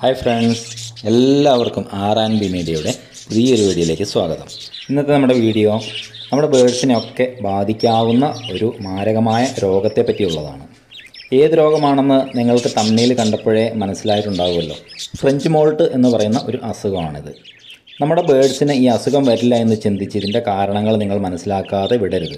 hi friends എല്ലാവർക്കും R and B മീഡിയയുടെ പുതിയൊരു വീഡിയോയിലേക്ക് സ്വാഗതം ഇന്നത്തെ നമ്മുടെ വീഡിയോ നമ്മുടെ ബേഡ്സിനെ ഒക്കെ ബാധിക്കാവുന്ന ഒരു മാരകമായ രോഗത്തെ പറ്റിയുള്ളതാണ് ഏത് രോഗമാണെന്ന് നിങ്ങൾക്ക് തമ്മിൽ കണ്ടപ്പോഴേ മനസ്സിലായിട്ടുണ്ടാവുമല്ലോ ഫ്രഞ്ച് മോൾട്ട് എന്ന് പറയുന്ന ഒരു അസുഖമാണിത് നമ്മുടെ ബേഡ്സിന് ഈ അസുഖം വരില്ല എന്ന് ചിന്തിച്ച് ഇതിൻ്റെ കാരണങ്ങൾ നിങ്ങൾ മനസ്സിലാക്കാതെ വിടരുത്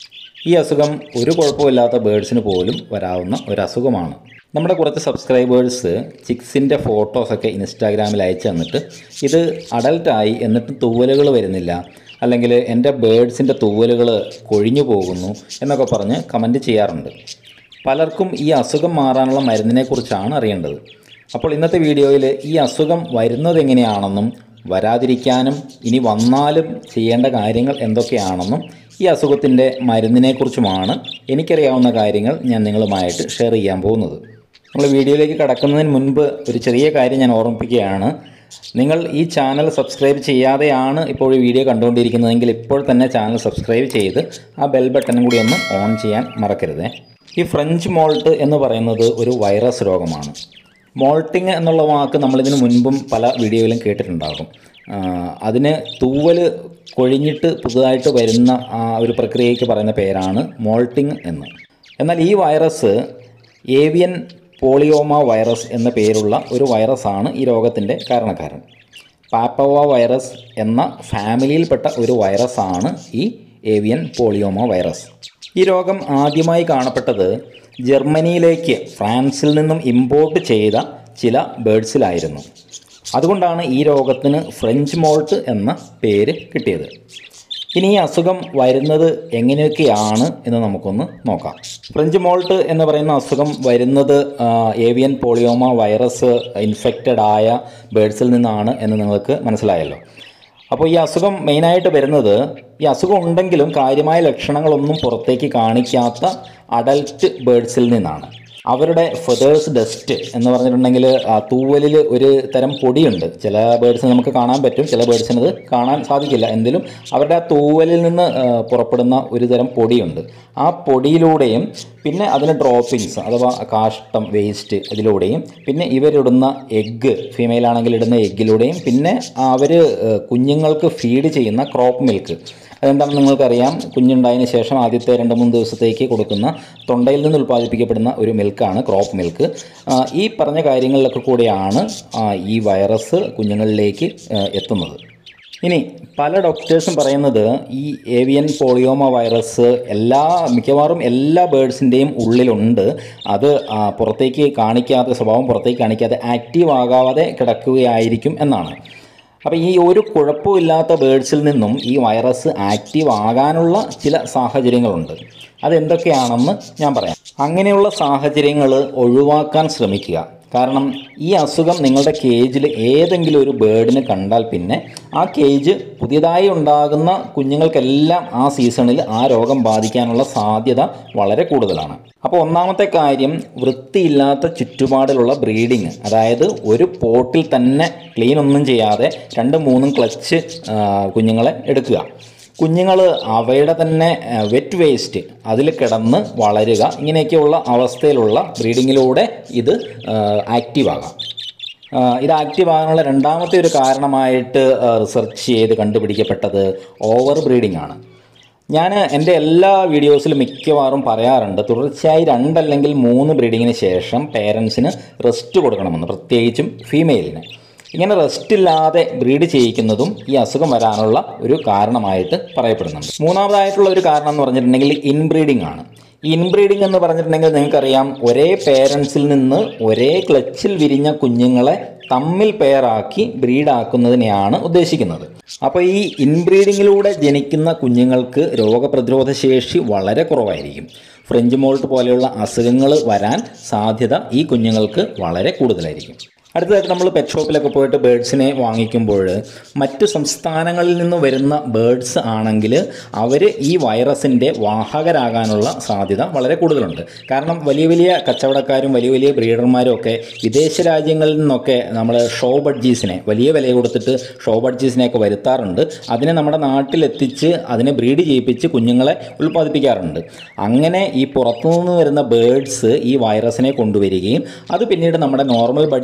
ഈ അസുഖം ഒരു കുഴപ്പമില്ലാത്ത ബേഡ്സിന് പോലും വരാവുന്ന ഒരു അസുഖമാണ് നമ്മുടെ കുറച്ച് സബ്സ്ക്രൈബേഴ്സ് ചിക്സിൻ്റെ ഫോട്ടോസൊക്കെ ഇൻസ്റ്റാഗ്രാമിൽ അയച്ചു തന്നിട്ട് ഇത് അഡൽട്ടായി എന്നിട്ട് തൂവലുകൾ വരുന്നില്ല അല്ലെങ്കിൽ എൻ്റെ ബേഡ്സിൻ്റെ തൂവലുകൾ കൊഴിഞ്ഞു പോകുന്നു എന്നൊക്കെ പറഞ്ഞ് കമൻറ്റ് ചെയ്യാറുണ്ട് പലർക്കും ഈ അസുഖം മാറാനുള്ള മരുന്നിനെക്കുറിച്ചാണ് അറിയേണ്ടത് അപ്പോൾ ഇന്നത്തെ വീഡിയോയിൽ ഈ അസുഖം വരുന്നത് എങ്ങനെയാണെന്നും വരാതിരിക്കാനും ഇനി വന്നാലും ചെയ്യേണ്ട കാര്യങ്ങൾ എന്തൊക്കെയാണെന്നും ഈ അസുഖത്തിൻ്റെ മരുന്നിനെക്കുറിച്ചുമാണ് എനിക്കറിയാവുന്ന കാര്യങ്ങൾ ഞാൻ നിങ്ങളുമായിട്ട് ഷെയർ ചെയ്യാൻ പോകുന്നത് നമ്മൾ വീഡിയോയിലേക്ക് കടക്കുന്നതിന് മുൻപ് ഒരു ചെറിയ കാര്യം ഞാൻ ഓർമ്മിപ്പിക്കുകയാണ് നിങ്ങൾ ഈ ചാനൽ സബ്സ്ക്രൈബ് ചെയ്യാതെയാണ് ഇപ്പോൾ ഈ വീഡിയോ കണ്ടുകൊണ്ടിരിക്കുന്നതെങ്കിൽ ഇപ്പോൾ തന്നെ ചാനൽ സബ്സ്ക്രൈബ് ചെയ്ത് ആ ബെൽ ബട്ടണും കൂടി ഒന്ന് ഓൺ ചെയ്യാൻ മറക്കരുതേ ഈ ഫ്രഞ്ച് മോൾട്ട് എന്ന് പറയുന്നത് ഒരു വൈറസ് രോഗമാണ് മോൾട്ടിങ് എന്നുള്ള വാക്ക് നമ്മളിതിന് മുൻപും പല വീഡിയോയിലും കേട്ടിട്ടുണ്ടാകും ആ, അതിന് തൂവൽ കൊഴിഞ്ഞിട്ട് പുതുതായിട്ട് വരുന്ന ആ ഒരു പ്രക്രിയയ്ക്ക് പറയുന്ന പേരാണ് മോൾട്ടിങ് എന്ന് എന്നാൽ ഈ വൈറസ് ഏവിയൻ പോളിയോമ വൈറസ് എന്ന പേരുള്ള ഒരു വൈറസാണ് ഈ രോഗത്തിൻ്റെ കാരണക്കാരൻ പാപ്പവ വൈറസ് എന്ന ഫാമിലിയിൽപ്പെട്ട ഒരു വൈറസാണ് ഈ ഏവിയൻ പോളിയോമ വൈറസ് ഈ രോഗം ആദ്യമായി കാണപ്പെട്ടത് ജർമ്മനിയിലേക്ക് ഫ്രാൻസിൽ നിന്നും ഇമ്പോർട്ട് ചെയ്ത ചില ബേഡ്സിലായിരുന്നു അതുകൊണ്ടാണ് ഈ രോഗത്തിന് ഫ്രഞ്ച് മോൾട്ട് എന്ന പേര് കിട്ടിയത് ഇനി ഈ അസുഖം വരുന്നത് എങ്ങനെയൊക്കെയാണ് എന്ന് നമുക്കൊന്ന് നോക്കാം ഫ്രഞ്ച് മോൾട്ട് എന്ന് പറയുന്ന അസുഖം വരുന്നത് ആ, ഏവിയൻ പോളിയോമ വൈറസ് ഇൻഫെക്റ്റഡ് ആയ ബേഡ്സിൽ നിന്നാണ് എന്ന് നിങ്ങൾക്ക് മനസ്സിലായല്ലോ അപ്പോൾ ഈ അസുഖം മെയിനായിട്ട് വരുന്നത് ഈ അസുഖം ഉണ്ടെങ്കിലും കാര്യമായ ലക്ഷണങ്ങളൊന്നും പുറത്തേക്ക് കാണിക്കാത്ത അഡൽട്ട് ബേഡ്സിൽ നിന്നാണ് അവരുടെ ഫെതേഴ്സ് ഡസ്റ്റ് എന്ന് പറഞ്ഞിട്ടുണ്ടെങ്കിൽ ആ തൂവലിൽ ഒരു തരം പൊടിയുണ്ട് ചില ബേഡ്സിന് നമുക്ക് കാണാൻ പറ്റും ചില ബേഡ്സിന് അത് കാണാൻ സാധിക്കില്ല എങ്കിലും അവരുടെ ആ തൂവലിൽ നിന്ന് ആ, പുറപ്പെടുന്ന ഒരു തരം പൊടിയുണ്ട് ആ പൊടിയിലൂടെയും പിന്നെ അതിന് ഡ്രോപ്പിങ്സ് അഥവാ കാഷ്ടം വേസ്റ്റ് ഇതിലൂടെയും പിന്നെ ഇവരിടുന്ന എഗ്ഗ് ഫീമെയിൽ ആണെങ്കിൽ ഇടുന്ന എഗ്ഗിലൂടെയും പിന്നെ അവർ കുഞ്ഞുങ്ങൾക്ക് ഫീഡ് ചെയ്യുന്ന ക്രോപ്പ് മിൽക്ക് അതെന്താണെന്ന് നിങ്ങൾക്കറിയാം കുഞ്ഞുണ്ടായതിനു ശേഷം ആദ്യത്തെ രണ്ട് മൂന്ന് ദിവസത്തേക്ക് കൊടുക്കുന്ന തൊണ്ടയിൽ നിന്ന് ഉൽപ്പാദിപ്പിക്കപ്പെടുന്ന ഒരു മിൽക്കാണ് ക്രോപ്പ് മിൽക്ക് ആ, ഈ പറഞ്ഞ കാര്യങ്ങളിലൊക്കെ കൂടെയാണ് ആ, ഈ വൈറസ് കുഞ്ഞുങ്ങളിലേക്ക് ആ, എത്തുന്നത് ഇനി പല ഡോക്ടേഴ്സും പറയുന്നത് ഈ ഏവിയൻ പോളിയോമ വൈറസ് എല്ലാ മിക്കവാറും എല്ലാ ബേഡ്സിൻ്റെയും ഉള്ളിലുണ്ട് അത് ആ, പുറത്തേക്ക് കാണിക്കാതെ സ്വഭാവം പുറത്തേക്ക് കാണിക്കാതെ ആക്റ്റീവ് ആകാതെ കിടക്കുകയായിരിക്കും എന്നാണ് അപ്പോൾ ഈ ഒരു കുഴപ്പമില്ലാത്ത ബേഡ്സിൽ നിന്നും ഈ വൈറസ് ആക്റ്റീവ് ആകാനുള്ള ചില സാഹചര്യങ്ങളുണ്ട് അതെന്തൊക്കെയാണെന്ന് ഞാൻ പറയാം അങ്ങനെയുള്ള സാഹചര്യങ്ങൾ ഒഴിവാക്കാൻ ശ്രമിക്കുക കാരണം ഈ അസുഖം നിങ്ങളുടെ കേജിൽ ഏതെങ്കിലും ഒരു ബേഡിന് കണ്ടാൽ പിന്നെ ആ കേജ് പുതിയതായി ഉണ്ടാകുന്ന കുഞ്ഞുങ്ങൾക്കെല്ലാം ആ സീസണിൽ ആ രോഗം ബാധിക്കാനുള്ള സാധ്യത വളരെ കൂടുതലാണ് അപ്പോൾ ഒന്നാമത്തെ കാര്യം വൃത്തിയില്ലാത്ത ചുറ്റുപാടിലുള്ള ബ്രീഡിങ് അതായത് ഒരു പോട്ടിൽ തന്നെ ക്ലീൻ ഒന്നും ചെയ്യാതെ രണ്ടും മൂന്നും ക്ലച്ച് കുഞ്ഞുങ്ങളെ എടുക്കുക കുഞ്ഞുങ്ങൾ അവയുടെ തന്നെ വെറ്റ് വേസ്റ്റ് അതിൽ കിടന്ന് വളരുക ഇങ്ങനെയൊക്കെയുള്ള അവസ്ഥയിലുള്ള ബ്രീഡിങ്ങിലൂടെ ഇത് ആക്റ്റീവ് ആകാം ആ, ഇത് ആക്റ്റീവ് ആകാനുള്ള രണ്ടാമത്തെ ഒരു കാരണമായിട്ട് റിസർച്ച് ചെയ്ത് കണ്ടുപിടിക്കപ്പെട്ടത് ഓവർ ബ്രീഡിംഗ് ആണ് ഞാൻ എൻ്റെ എല്ലാ വീഡിയോസിലും മിക്കവാറും പറയാറുണ്ട് തുടർച്ചയായി രണ്ടല്ലെങ്കിൽ മൂന്ന് ബ്രീഡിങ്ങിന് ശേഷം പേരൻസിന് റെസ്റ്റ് കൊടുക്കണമെന്ന് പ്രത്യേകിച്ചും ഫീമെയിലിന് ഇങ്ങനെ റെസ്റ്റ് ഇല്ലാതെ ബ്രീഡ് ചെയ്യിക്കുന്നതും ഈ അസുഖം വരാനുള്ള ഒരു കാരണമായിട്ട് പറയപ്പെടുന്നുണ്ട് മൂന്നാമതായിട്ടുള്ള ഒരു കാരണം എന്ന് പറഞ്ഞിട്ടുണ്ടെങ്കിൽ ഇൻബ്രീഡിംഗ് ആണ് ഈ ഇൻബ്രീഡിംഗ് എന്ന് പറഞ്ഞിട്ടുണ്ടെങ്കിൽ നിങ്ങൾക്കറിയാം ഒരേ പേരൻസിൽ നിന്ന് ഒരേ ക്ലച്ചിൽ വിരിഞ്ഞ കുഞ്ഞുങ്ങളെ തമ്മിൽ പെയറാക്കി ബ്രീഡാക്കുന്നതിനെയാണ് ഉദ്ദേശിക്കുന്നത് അപ്പോൾ ഈ ഇൻബ്രീഡിങ്ങിലൂടെ ജനിക്കുന്ന കുഞ്ഞുങ്ങൾക്ക് രോഗപ്രതിരോധ ശേഷി വളരെ കുറവായിരിക്കും ഫ്രഞ്ച് മോൾട്ട് പോലെയുള്ള അസുഖങ്ങൾ വരാൻ സാധ്യത ഈ കുഞ്ഞുങ്ങൾക്ക് വളരെ കൂടുതലായിരിക്കും അടുത്തതായിട്ട് നമ്മൾ പെറ്റ് ഷോപ്പിലൊക്കെ പോയിട്ട് ബേഡ്സിനെ വാങ്ങിക്കുമ്പോൾ മറ്റ് സംസ്ഥാനങ്ങളിൽ നിന്ന് വരുന്ന ബേഡ്സ് ആണെങ്കിൽ അവർ ഈ വൈറസിൻ്റെ വാഹകരാകാനുള്ള സാധ്യത വളരെ കൂടുതലുണ്ട് കാരണം വലിയ വലിയ കച്ചവടക്കാരും വലിയ വലിയ ബ്രീഡർമാരും ഒക്കെ വിദേശ രാജ്യങ്ങളിൽ നിന്നൊക്കെ നമ്മൾ ഷോ ബഡ്ജീസിനെ വലിയ വില കൊടുത്തിട്ട് ഷോ ബഡ്ജീസിനെയൊക്കെ വരുത്താറുണ്ട് അതിനെ നമ്മുടെ നാട്ടിലെത്തിച്ച് അതിനെ ബ്രീഡ് ചെയ്യിപ്പിച്ച് കുഞ്ഞുങ്ങളെ ഉൽപ്പാദിപ്പിക്കാറുണ്ട് അങ്ങനെ ഈ പുറത്തുനിന്ന് വരുന്ന ബേഡ്സ് ഈ വൈറസിനെ കൊണ്ടുവരികയും അത് പിന്നീട് നമ്മുടെ നോർമൽ ബഡ്ജീസിലേക്ക്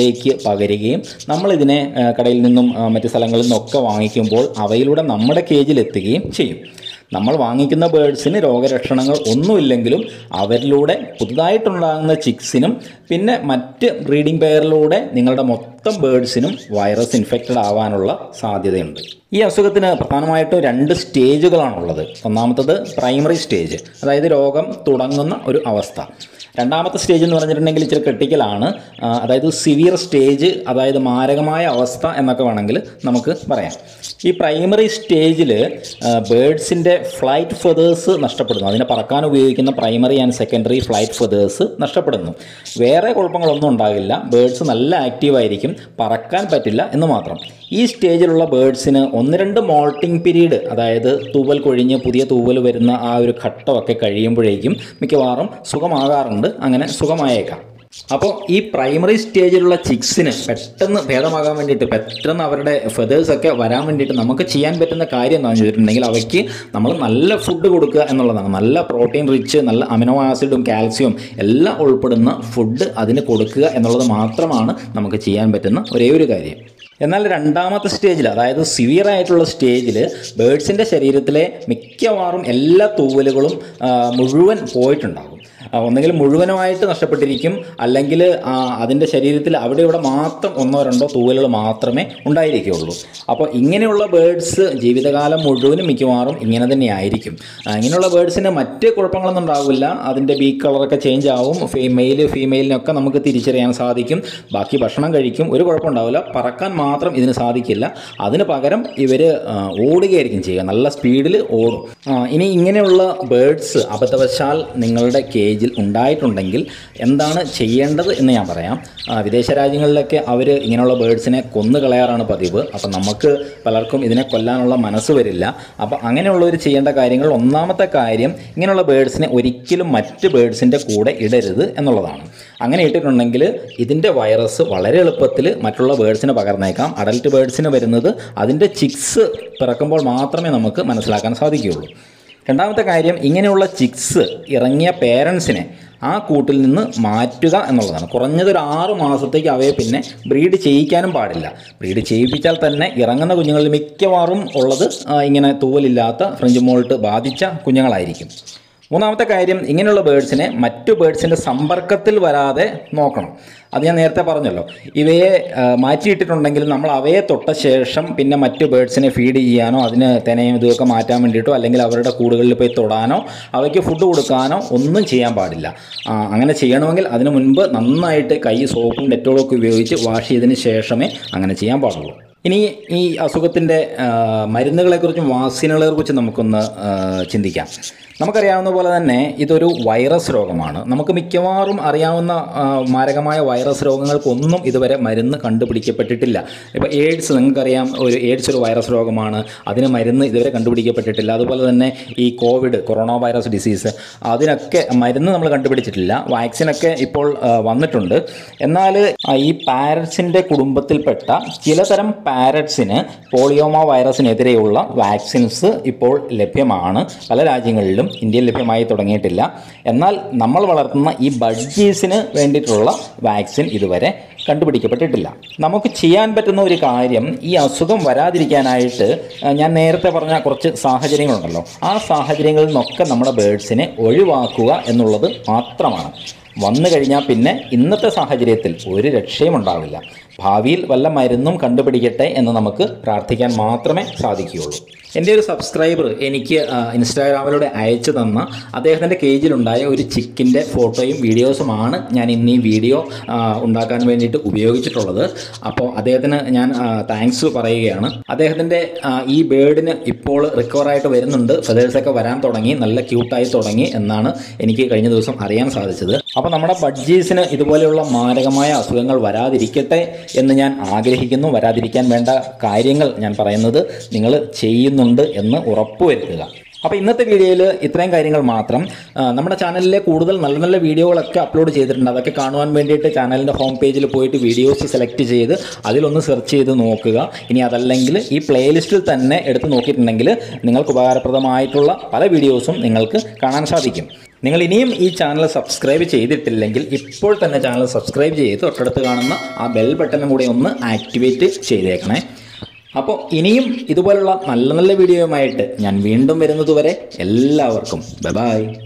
ഫുഡിലേക്ക് പകരുകയും നമ്മളിതിനെ ആ, കടയിൽ നിന്നും ആ, മറ്റ് സ്ഥലങ്ങളിൽ നിന്നൊക്കെ വാങ്ങിക്കുമ്പോൾ അവയിലൂടെ നമ്മുടെ കേജിലെത്തുകയും ചെയ്യും നമ്മൾ വാങ്ങിക്കുന്ന ബേഡ്സിന് രോഗലക്ഷണങ്ങൾ ഒന്നുമില്ലെങ്കിലും അവരിലൂടെ പുതുതായിട്ടുണ്ടാകുന്ന ചിക്സിനും പിന്നെ മറ്റ് ബ്രീഡിംഗ് പെയറിലൂടെ നിങ്ങളുടെ മൊത്തം ബേഡ്സിനും വൈറസ് ഇൻഫെക്റ്റഡ് ആവാനുള്ള സാധ്യതയുണ്ട് ഈ അസുഖത്തിന് പ്രധാനമായിട്ടും രണ്ട് സ്റ്റേജുകളാണുള്ളത് ഒന്നാമത്തത് പ്രൈമറി സ്റ്റേജ് അതായത് രോഗം തുടങ്ങുന്ന ഒരു അവസ്ഥ രണ്ടാമത്തെ സ്റ്റേജ് എന്ന് പറഞ്ഞിട്ടുണ്ടെങ്കിൽ ഇച്ചിരി ക്രിട്ടിക്കലാണ് ആ, അതായത് സിവിയർ സ്റ്റേജ് അതായത് മാരകമായ അവസ്ഥ എന്നൊക്കെ വേണമെങ്കിൽ നമുക്ക് പറയാം ഈ പ്രൈമറി സ്റ്റേജിൽ ബേഡ്സിൻ്റെ ഫ്ലൈറ്റ് ഫെതേഴ്സ് നഷ്ടപ്പെടുന്നു അതിനെ പറക്കാൻ ഉപയോഗിക്കുന്ന primary and secondary flight feathers നഷ്ടപ്പെടുന്നു വേറെ കുഴപ്പങ്ങളൊന്നും ഉണ്ടാകില്ല ബേഡ്സ് നല്ല ആക്റ്റീവായിരിക്കും പറക്കാൻ പറ്റില്ല എന്ന് മാത്രം ഈ സ്റ്റേജിലുള്ള ബേഡ്സിന് ഒന്ന് രണ്ട് മോൾട്ടിംഗ് പീരീഡ് അതായത് തൂവൽ കൊഴിഞ്ഞ് പുതിയ തൂവൽ വരുന്ന ആ ഒരു ഘട്ടമൊക്കെ കഴിയുമ്പോഴേക്കും മിക്കവാറും സുഖമാകാറുണ്ട് അങ്ങനെ സുഖമായേക്കാം അപ്പോൾ ഈ പ്രൈമറി സ്റ്റേജിലുള്ള ചിക്സിന് പെട്ടെന്ന് ഭേദമാകാൻ വേണ്ടിയിട്ട് പെട്ടെന്ന് അവരുടെ ഫെതേഴ്സൊക്കെ വരാൻ വേണ്ടിയിട്ട് നമുക്ക് ചെയ്യാൻ പറ്റുന്ന കാര്യം എന്താണെന്ന് ചോദിച്ചിട്ടുണ്ടെങ്കിൽ അവയ്ക്ക് നമ്മൾ നല്ല ഫുഡ് കൊടുക്കുക എന്നുള്ളതാണ് നല്ല പ്രോട്ടീൻ റിച്ച് നല്ല അമിനോ ആസിഡും കാൽസ്യവും എല്ലാം ഉൾപ്പെടുന്ന ഫുഡ് അതിന് കൊടുക്കുക എന്നുള്ളത് മാത്രമാണ് നമുക്ക് ചെയ്യാൻ പറ്റുന്ന ഒരേ ഒരു കാര്യം എന്നാൽ രണ്ടാമത്തെ സ്റ്റേജിൽ അതായത് സിവിയർ ആയിട്ടുള്ള സ്റ്റേജിൽ ബേഡ്സിൻ്റെ ശരീരത്തിലെ മിക്കവാറും എല്ലാ തൂവലുകളും ആ, മുഴുവൻ പോയിട്ടുണ്ടാകും ആ, ഒന്നുകിൽ മുഴുവനുമായിട്ട് നഷ്ടപ്പെട്ടിരിക്കും അല്ലെങ്കിൽ അതിൻ്റെ ശരീരത്തിൽ അവിടെ ഇവിടെ മാത്രം ഒന്നോ രണ്ടോ തൂവലുകൾ മാത്രമേ ഉണ്ടായിരിക്കുകയുള്ളൂ അപ്പോൾ ഇങ്ങനെയുള്ള ബേഡ്സ് ജീവിതകാലം മുഴുവനും മിക്കവാറും ഇങ്ങനെ തന്നെ ആയിരിക്കും ആ, ഇങ്ങനെയുള്ള ബേഡ്സിന് മറ്റ് കുഴപ്പങ്ങളൊന്നും ഉണ്ടാവില്ല അതിൻ്റെ ബീക്ക് കളറൊക്കെ ചേഞ്ച് ആവും ഫീമെയിൽ ഫീമെയിലിനൊക്കെ നമുക്ക് തിരിച്ചറിയാൻ സാധിക്കും ബാക്കി ഭക്ഷണം കഴിക്കും ഒരു കുഴപ്പമുണ്ടാവില്ല പറക്കാൻ മാത്രം ഇതിന് സാധിക്കില്ല അതിന് പകരം ഇവർ ഓടുകയായിരിക്കും ചെയ്യുക നല്ല സ്പീഡിൽ ഓടും ആ, ഇനി ഇങ്ങനെയുള്ള ബേഡ്സ് അബദ്ധവശാൽ നിങ്ങളുടെ കേജിൽ ഉണ്ടായിട്ടുണ്ടെങ്കിൽ എന്താണ് ചെയ്യേണ്ടത് എന്ന് ഞാൻ പറയാം ആ, വിദേശ രാജ്യങ്ങളിലൊക്കെ അവർ ഇങ്ങനെയുള്ള ബേഡ്സിനെ കൊന്നു കളയാറാണ് പതിവ് അപ്പം നമുക്ക് പലർക്കും ഇതിനെ കൊല്ലാനുള്ള മനസ്സ് വരില്ല അപ്പം അങ്ങനെയുള്ളവർ ചെയ്യേണ്ട കാര്യങ്ങൾ ഒന്നാമത്തെ കാര്യം ഇങ്ങനെയുള്ള ബേഡ്സിനെ ഒരിക്കലും മറ്റ് ബേഡ്സിൻ്റെ കൂടെ ഇടരുത് എന്നുള്ളതാണ് അങ്ങനെ ഇട്ടിട്ടുണ്ടെങ്കിൽ ഇതിൻ്റെ വൈറസ് വളരെ എളുപ്പത്തിൽ മറ്റുള്ള ബേഡ്സിന് പകർന്നേക്കാം അഡൽട്ട് ബേഡ്സിന് വരുന്നത് അതിൻ്റെ ചിക്സ് പിറക്കുമ്പോൾ മാത്രമേ നമുക്ക് മനസ്സിലാക്കാൻ സാധിക്കുകയുള്ളൂ രണ്ടാമത്തെ കാര്യം ഇങ്ങനെയുള്ള ചിക്സ് ഇറങ്ങിയ പേരൻസിനെ ആ കൂട്ടിൽ നിന്ന് മാറ്റുക എന്നുള്ളതാണ് കുറഞ്ഞത് ഒരു ആറ് മാസത്തേക്ക് അവയെ പിന്നെ ബ്രീഡ് ചെയ്യിക്കാനും പാടില്ല ബ്രീഡ് ചെയ്യിപ്പിച്ചാൽ തന്നെ ഇറങ്ങുന്ന കുഞ്ഞുങ്ങളിൽ മിക്കവാറും ഉള്ളത് ആ, ഇങ്ങനെ തൂവലില്ലാത്ത ഫ്രഞ്ച് മോൾട്ട് ബാധിച്ച കുഞ്ഞുങ്ങളായിരിക്കും മൂന്നാമത്തെ കാര്യം ഇങ്ങനെയുള്ള ബേഡ്സിനെ മറ്റു ബേഡ്സിൻ്റെ സമ്പർക്കത്തിൽ വരാതെ നോക്കണം അത് ഞാൻ നേരത്തെ പറഞ്ഞല്ലോ ഇവയെ ആ, മാറ്റിയിട്ടിട്ടുണ്ടെങ്കിൽ നമ്മൾ അവയെ തൊട്ട ശേഷം പിന്നെ മറ്റു ബേഡ്സിനെ ഫീഡ് ചെയ്യാനോ അതിന് തെനയും ഇതൊക്കെ മാറ്റാൻ വേണ്ടിയിട്ടോ അല്ലെങ്കിൽ അവരുടെ കൂടുകളിൽ പോയി തൊടാനോ അവയ്ക്ക് ഫുഡ് കൊടുക്കാനോ ഒന്നും ചെയ്യാൻ പാടില്ല ആ, അങ്ങനെ ചെയ്യണമെങ്കിൽ അതിന് മുൻപ് നന്നായിട്ട് കൈ സോപ്പും ഡെറ്റോളും ഒക്കെ ഉപയോഗിച്ച് വാഷ് ചെയ്തതിന് ശേഷമേ അങ്ങനെ ചെയ്യാൻ പാടുള്ളൂ ഇനി ഈ അസുഖത്തിൻ്റെ മരുന്നുകളെക്കുറിച്ചും വാക്സിനുകളെക്കുറിച്ചും നമുക്കൊന്ന് ആ, ചിന്തിക്കാം നമുക്കറിയാവുന്ന പോലെ തന്നെ ഇതൊരു വൈറസ് രോഗമാണ് നമുക്ക് മിക്കവാറും അറിയാവുന്ന ആ, മാരകമായ വൈറസ് രോഗങ്ങൾക്കൊന്നും ഇതുവരെ മരുന്ന് കണ്ടുപിടിക്കപ്പെട്ടിട്ടില്ല ഇപ്പോൾ എയ്ഡ്സ് നിങ്ങൾക്കറിയാം ഒരു എയ്ഡ്സ് ഒരു വൈറസ് രോഗമാണ് അതിന് മരുന്ന് ഇതുവരെ കണ്ടുപിടിക്കപ്പെട്ടിട്ടില്ല അതുപോലെ തന്നെ ഈ കോവിഡ് കൊറോണ വൈറസ് ഡിസീസ് അതിനൊക്കെ മരുന്ന് നമ്മൾ കണ്ടുപിടിച്ചിട്ടില്ല വാക്സിനൊക്കെ ഇപ്പോൾ ആ, വന്നിട്ടുണ്ട് എന്നാൽ ആ, ഈ പാരറ്റ്സിൻ്റെ കുടുംബത്തിൽപ്പെട്ട ചിലതരം പാരറ്റ്സിന് പോളിയോമ വൈറസിനെതിരെയുള്ള വാക്സിൻസ് ഇപ്പോൾ ലഭ്യമാണ് പല രാജ്യങ്ങളിലും ഇന്ത്യയിൽ ലഭ്യമായി തുടങ്ങിയിട്ടില്ല എന്നാൽ നമ്മൾ വളർത്തുന്ന ഈ ബഡ്ജീസിന് വേണ്ടിയിട്ടുള്ള വാക്സിൻ ഇതുവരെ കണ്ടുപിടിക്കപ്പെട്ടിട്ടില്ല നമുക്ക് ചെയ്യാൻ പറ്റുന്ന ഒരു കാര്യം ഈ അസുഖം വരാതിരിക്കാനായിട്ട് ആ, ഞാൻ നേരത്തെ പറഞ്ഞ കുറച്ച് സാഹചര്യങ്ങളുണ്ടല്ലോ ആ സാഹചര്യങ്ങളിൽ നിന്നൊക്കെ നമ്മുടെ ബേഡ്സിനെ ഒഴിവാക്കുക എന്നുള്ളത് മാത്രമാണ് വന്നു കഴിഞ്ഞാൽ പിന്നെ ഇന്നത്തെ സാഹചര്യത്തിൽ ഒരു രക്ഷയും ഉണ്ടാവില്ല ഭാവിയിൽ വല്ല മരുന്നും കണ്ടുപിടിക്കട്ടെ എന്ന് നമുക്ക് പ്രാർത്ഥിക്കാൻ മാത്രമേ സാധിക്കുകയുള്ളൂ എൻ്റെ ഒരു സബ്സ്ക്രൈബർ എനിക്ക് ആ, ഇൻസ്റ്റാഗ്രാമിലൂടെ അയച്ചു തന്ന അദ്ദേഹത്തിൻ്റെ കേജിലുണ്ടായ ഒരു ചിക്കിൻ്റെ ഫോട്ടോയും വീഡിയോസുമാണ് ഞാൻ ഇന്ന് ഈ വീഡിയോ ആ, ഉണ്ടാക്കാൻ വേണ്ടിയിട്ട് ഉപയോഗിച്ചിട്ടുള്ളത് അപ്പോൾ അദ്ദേഹത്തിന് ഞാൻ താങ്ക്സ് പറയുകയാണ് അദ്ദേഹത്തിൻ്റെ ആ, ഈ ബേർഡിന് ഇപ്പോൾ റിക്കവറായിട്ട് വരുന്നുണ്ട് ഫെതേഴ്സൊക്കെ വരാൻ തുടങ്ങി നല്ല ക്യൂട്ടായി തുടങ്ങി എന്നാണ് എനിക്ക് കഴിഞ്ഞ ദിവസം അറിയാൻ സാധിച്ചത് അപ്പോൾ നമ്മുടെ ബഡ്ജീസിന് ഇതുപോലെയുള്ള മാരകമായ അസുഖങ്ങൾ വരാതിരിക്കട്ടെ എന്ന് ഞാൻ ആഗ്രഹിക്കുന്നു വരാതിരിക്കാൻ വേണ്ട കാര്യങ്ങൾ ഞാൻ പറയുന്നത് നിങ്ങൾ ചെയ്യുന്നുണ്ട് എന്ന് ഉറപ്പുവരുത്തുക അപ്പോൾ ഇന്നത്തെ വീഡിയോയിൽ ഇത്രയും കാര്യങ്ങൾ മാത്രം ആ, നമ്മുടെ ചാനലിലെ കൂടുതൽ നല്ല നല്ല വീഡിയോകളൊക്കെ അപ്ലോഡ് ചെയ്തിട്ടുണ്ട് അതൊക്കെ കാണുവാൻ വേണ്ടിയിട്ട് ചാനലിൻ്റെ ഹോം പേജിൽ പോയിട്ട് വീഡിയോസ് സെലക്ട് ചെയ്ത് അതിലൊന്ന് സെർച്ച് ചെയ്ത് നോക്കുക ഇനി അതല്ലെങ്കിൽ ഈ പ്ലേലിസ്റ്റിൽ തന്നെ എടുത്ത് നോക്കിയിട്ടുണ്ടെങ്കിൽ നിങ്ങൾക്ക് ഉപകാരപ്രദമായിട്ടുള്ള പല വീഡിയോസും നിങ്ങൾക്ക് കാണാൻ സാധിക്കും നിങ്ങൾ ഇനിയും ഈ ചാനൽ സബ്സ്ക്രൈബ് ചെയ്തിട്ടില്ലെങ്കിൽ ഇപ്പോൾ തന്നെ ചാനൽ സബ്സ്ക്രൈബ് ചെയ്ത് തൊട്ടടുത്ത് കാണുന്ന ആ ബെൽ ബട്ടണും കൂടി ഒന്ന് ആക്ടിവേറ്റ് ചെയ്തേക്കണേ അപ്പോൾ ഇനിയും ഇതുപോലുള്ള നല്ല നല്ല വീഡിയോയുമായിട്ട് ഞാൻ വീണ്ടും വരുന്നതുവരെ എല്ലാവർക്കും ബൈ